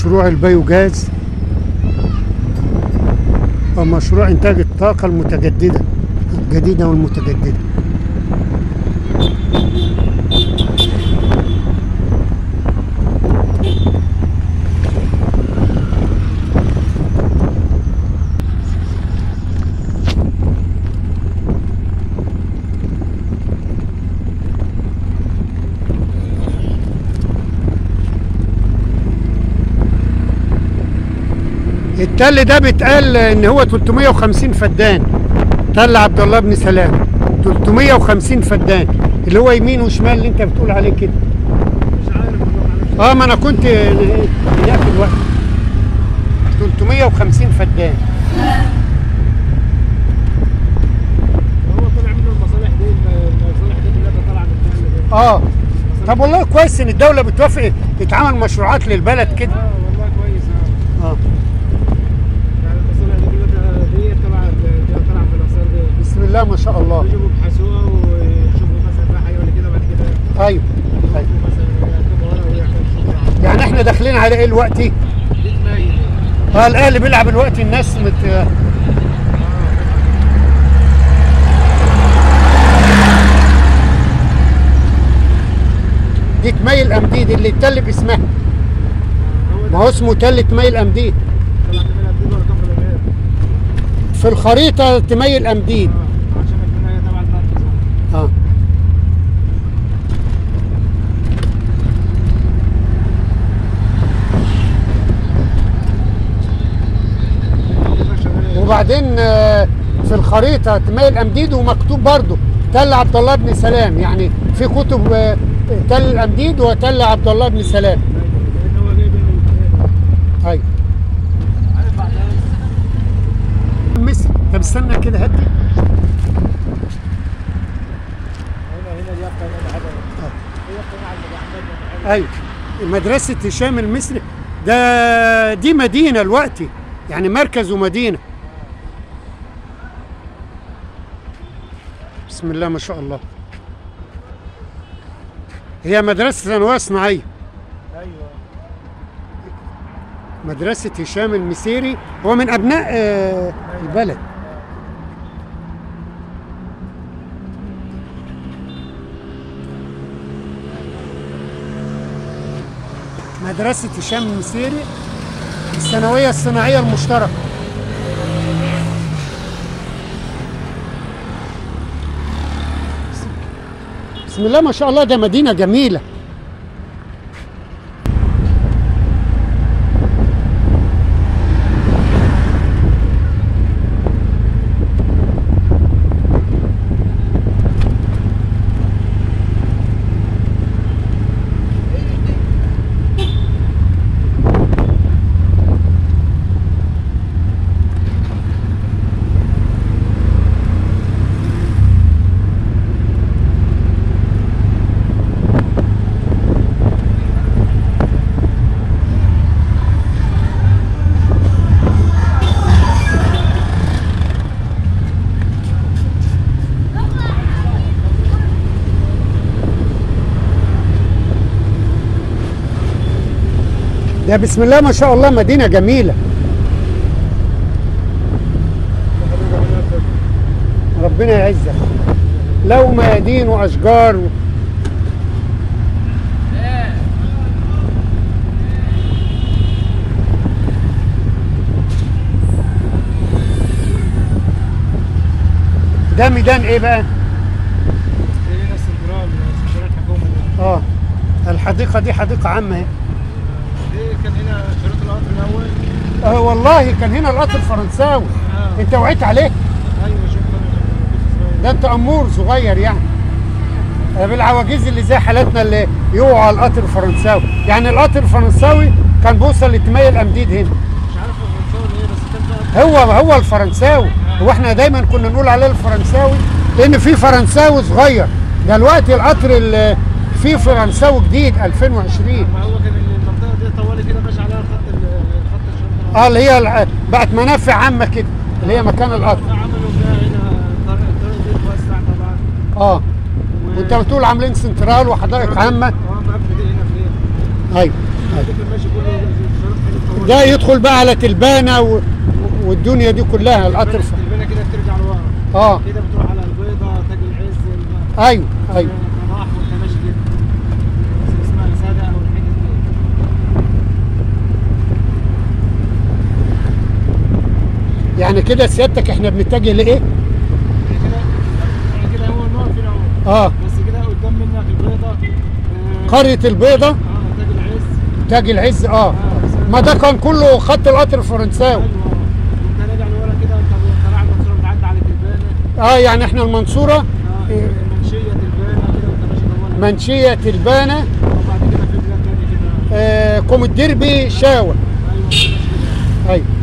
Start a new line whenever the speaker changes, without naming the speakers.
مشروع البيوجاز ومشروع إنتاج الطاقة المتجددة الجديدة والمتجددة التل ده بيتقال ان هو 350 فدان تل عبد الله بن سلام 350 فدان اللي هو يمين وشمال اللي انت بتقول عليه كده
مش عارف والله معلش
اه ما انا كنت هناك الوقت 350 فدان
هو طلع منه المصالح دي المصالح دي كلها طالعه من الدوله دي
اه طب والله كويس ان الدوله بتوافق يتعمل مشروعات للبلد كده
اه والله كويس اه
اه
يعني المصالح دي كلها دي طالعه دي طالعه في الاثار دي
بسم الله ما شاء الله
يجوا يبحثوها ويشوفوا مثلا فيها حاجه ولا كده بعد كده
ايوه ايوه
يشوفوا مثلا يكتبوا ورقه ويعملوا شغل
يعني احنا داخلين على ايه دلوقتي؟
دي تميز
اه الاهلي بيلعب الوقت الناس مت... دي تميل امديد اللي التل باسمها
هو
ما هو اسمه تل تميل امديد
طلع من الدين ولا كفر الغير
في الخريطه تميل امديد
اه عشان يكون هي تبع المركز
اه وبعدين آه، في الخريطه تميل امديد ومكتوب برضه تل عبد الله بن سلام يعني في كتب آه، تل الامديد وتل عبد الله بن سلام
لان هو جايب من
ايوه
عارف بعدها
مصر طب استنى كده هدي
هنا هنا دي اكتر من حاجه هي اكتر على
ايوه مدرسه هشام المصري ده دي مدينه دلوقتي يعني مركز ومدينه بسم الله ما شاء الله هي مدرسه ثانويه صناعيه
ايوه
مدرسه هشام المسيري هو من ابناء آه، البلد مدرسة هشام المسيري الثانوية الصناعية المشتركة بسم الله ما شاء الله ده مدينة جميلة ده بسم الله ما شاء الله مدينة جميلة ربنا يعزك لو ميادين وأشجار و... ده ميدان ايه بقى؟
دي هنا السنترال سنترال الحكومه دي
اه الحديقة دي حديقة عامة اهي
دي كان هنا شريط القطر الاول
اه والله كان هنا القطر الفرنساوي
اه
انت وعيت عليه
ايوه شفت
ده انت امور صغير يعني آه، بالعواجيز اللي زي حالتنا اللي يقعوا على القطر الفرنساوي يعني القطر الفرنساوي كان بيوصل لتميل الامديد هنا
مش عارف هو فرنساوي ايه بس كان ده
هو هو الفرنساوي هو احنا دايما كنا نقول عليه الفرنساوي لان في فرنساوي صغير دلوقتي القطر اللي فيه فرنساوي جديد 2020
ما هو كان المنطقه دي طوالي كده ماشي عليها خط ال- خط الشرطه
اه اللي هي الع- بقت منافع عامه كده اللي هي مكان القطر
عملوا ده هنا طريق الطريق دي اتوسع طبعا
اه وانت بتقول عاملين سنترال وحدائق عامه
اه مقفل دي هنا في
ايوه
دي كان ماشي كله شريط حلو هو
ده يدخل بقى على تلبانه و... والدنيا دي كلها القطر ف...
البنا كده بترجع لورا
اه
كده بتروح على البيضة تاج العز الم-
ايوه ايوه
راح وانت ماشي كده اسمها السادة او الحتت دي
يعني كده سيادتك احنا بنتجه لايه؟
يعني كده يعني كده هو النار فينا اهو
اه
بس كده قدام منك البيضة آه،
قريه البيضه
اه تاج العز
تاج العز اه ما ده كان كله خط القطر الفرنساوي
ايوه وانت راجع لورا كده انت وانت رايح المنصورة بتعدي على تلبانة
اه يعني احنا المنصوره
اه منشية تلبانة كده وانت ماشي طوالي
منشيه تلبانه
وبعد كده في بلاد تاني كده
آه كوم الدربي شاوه
ايوه وانت ماشي كده
ايوه